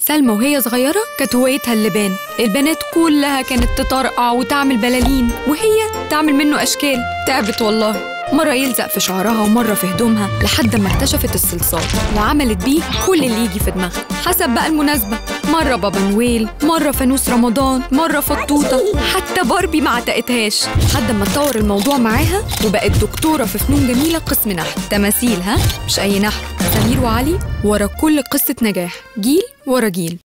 سلمى وهي صغيرة كانت هوايتها اللبان البنات كلها كانت تطرقع وتعمل بلالين وهي تعمل منه أشكال تعبت والله مرة يلزق في شعرها ومرة في هدومها لحد ما اكتشفت الصلصال وعملت بيه كل اللي يجي في دماغها حسب بقى المناسبة مرة بابا نويل مرة فانوس رمضان مرة فطوطة حتى باربي ما عتقتهاش لحد ما اتطور الموضوع معاها وبقت دكتورة في فنون جميلة قسم نحت تماثيل ها مش أي نحت سمير وعلي ورا كل قصة نجاح جيل ورا جيل